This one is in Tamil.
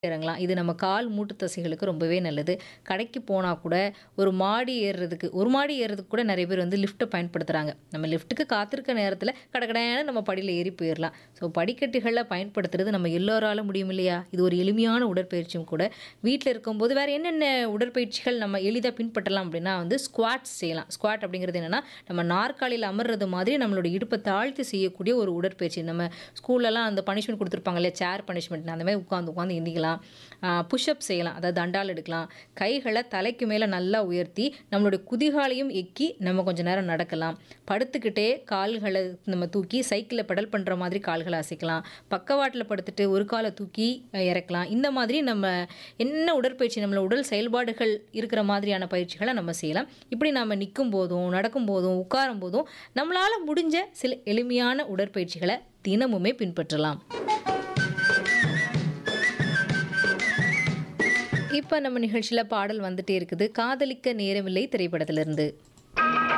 இறங்கலாம். இது நம்ம கால் மூட்டு தசைகளுக்கு ரொம்பவே நல்லது. கடைக்கு போனா கூட ஒரு மாடி ஏறுறதுக்கு ஒரு மாடி ஏறுறதுக்கு கூட நெறைய பேர் வந்து லிஃப்ட்ட பயன்படுத்துறாங்க. நம்ம லிஃப்ட்டுக்கு காத்திருக்க நேரத்தில கடகடன்னு நம்ம படியில ஏறி போயிரலாம். ஸோ படிக்கட்டுகள பயன்படுத்துறது நம்ம எல்லோராலும் முடியும் இல்லையா? இது ஒரு எளிமையான உடற்பயிற்சியும் கூட. வீட்ல இருக்கும்போது வேற என்னென்ன உடற்பயிற்சிகள் நம்ம எளிதா பின்பற்றலாம் அப்படின்னா வந்து ஸ்குவாட்ஸ் செய்யலாம். ஸ்குவாட் அப்படிங்கிறது என்னன்னா, நம்ம நாற்காலியில அமர்றது மாதிரி நம்மளோட இடுப்ப தாழ்த்தி செய்யக்கூடிய ஒரு உடற்பயிற்சி. நம்ம ஸ்கூல்லலாம் அந்த பனிஷ்மென்ட் குடுத்துருப்பாங்க இல்லையா? சேர் பனிஷ்மென்ட் அந்த மாரி உட்காந்து உட்காந்து எந்திக்கலாம். ஆ புஷ் அப் செய்யலாம். அதாவது தண்டால் எடுக்கலாம். கைகள தலைக்கு மேல நல்லா உயர்த்தி நம்மளுடைய குதிகாலையும் எக்கி நம்ம கொஞ்ச நேரம் நடக்கலாம். படுத்துக்கிட்டே கால்கள நம்ம தூக்கி சைக்கிள்ல பெடல் பண்ற மாதிரி கால்கள அசைக்கலாம். பக்கவாட்டுல படுத்துட்டு ஒரு கால தூக்கி இறக்கலாம். இந்த மாதிரி நம்ம என்ன உடற்பயிற்சி நம்மள உடல் செயல்பாடுகள் இருக்கிற மாதிரியான பயிற்சிகள நம்ம செய்யலாம். இப்படி நாம நிக்கும்போதும், நடக்கும்போதும், உட்காரும்போதும் நம்மளால முடிஞ்ச சில எளிமையான உடற்பயிற்சிகள தினமுமே பின்பற்றலாம். இப்ப நம்ம நிகழ்ச்சியில பாடல் வந்துட்டே இருக்குது. காதலிக்க நேரமில்லை திரைப்படத்திலிருந்து.